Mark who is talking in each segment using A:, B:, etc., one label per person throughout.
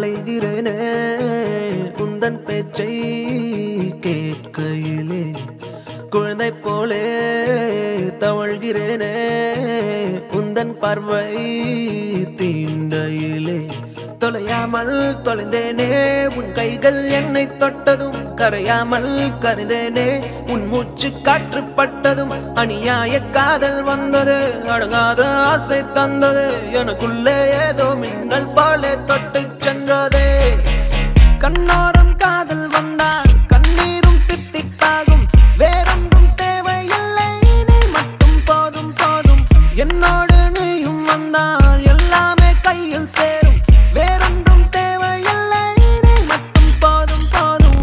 A: அலைகிறேனே உந்தன் பேச்சை கேட்கையிலே குழந்தை போலே தவழ்கிறேனே உந்தன் பார்வை தீண்டையிலே தொலையாமல் தொலைந்தேனே உன் கைகள் என்னை தொட்டதும் கரையாமல் கரைந்தேனே உன் மூச்சு காற்று பட்டதும் அநியாய காதல் வந்தது அடங்காத ஆசை தந்தது எனக்குள்ளே ஏதோ மின்னல் போலே தொட்டு சென்றதே கண்ணோரம் காதல் வந்தால் கண்ணீரும் தித்திப்பாகும் வேறொன்றும் தேவையில்லை நீ மட்டும் போதும் போதும் என்னோடு நீயும் வந்தால் எல்லாமே கையில் சேரும் வேறொன்றும் தேவையில்லை நீ மட்டும் போதும் போதும்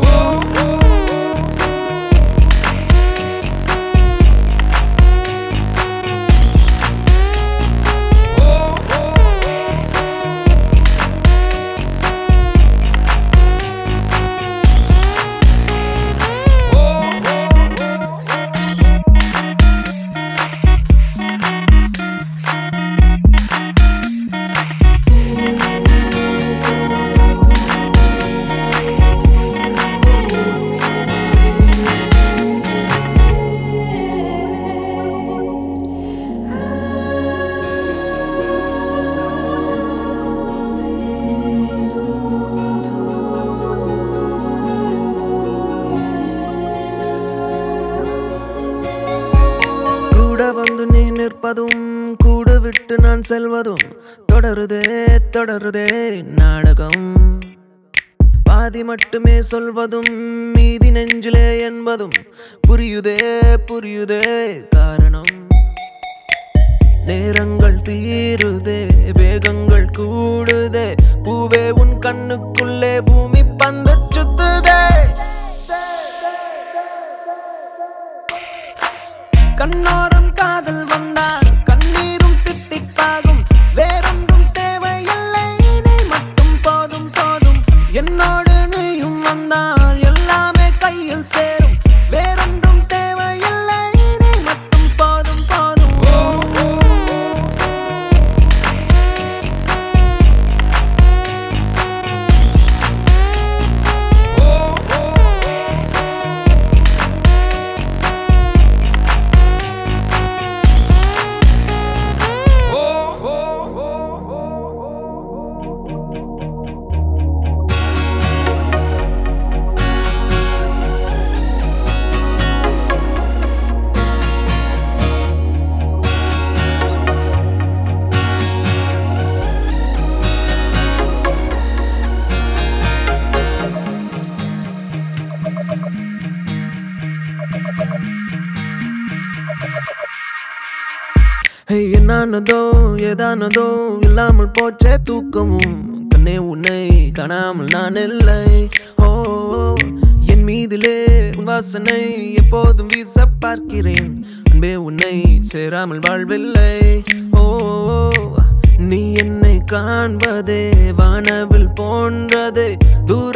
A: கூட வந்து நீ நிற்பதும் கூட விட்டு நான் செல்வதும் தொடருதே தொடருதே நாடகம் பாதி மட்டுமே சொல்வதும் மீதி நெஞ்சிலே என்பதும் புரியுதே புரியுதே காரணம் நேரங்கள் தீருதே வேகங்கள் கூடுதே பூவே உன் கண்ணுக்குள்ளே பூமி பந்து சுத்துதே கண்ணோரம் காதல் வந்தால் கண்ணீரும் தித்திப்பாகும் வேறொன்றும் தேவையில்லை நீ மட்டும் போதும் போதும் என்னோடு நீயும் வந்தால் எல்லாமே கையில் சேரும் வேறொன்றும் தேவையில்லை நீ மட்டும் போதும் போதும் ஹே, என்னானதோ ஏதானதோ இல்லாமல் போச்சே தூக்கமும் கண்ணே உன்னை காணாமல் நான் இல்லை ஓ என் மீதிலே உன் வாசனை எப்போதும் வீச பார்க்கிறேன் அன்பே உன்னை சேராமல் வாழ்வில்லை ஓ நீ என்னை காண்பதே வானவில் போன்றதே தூர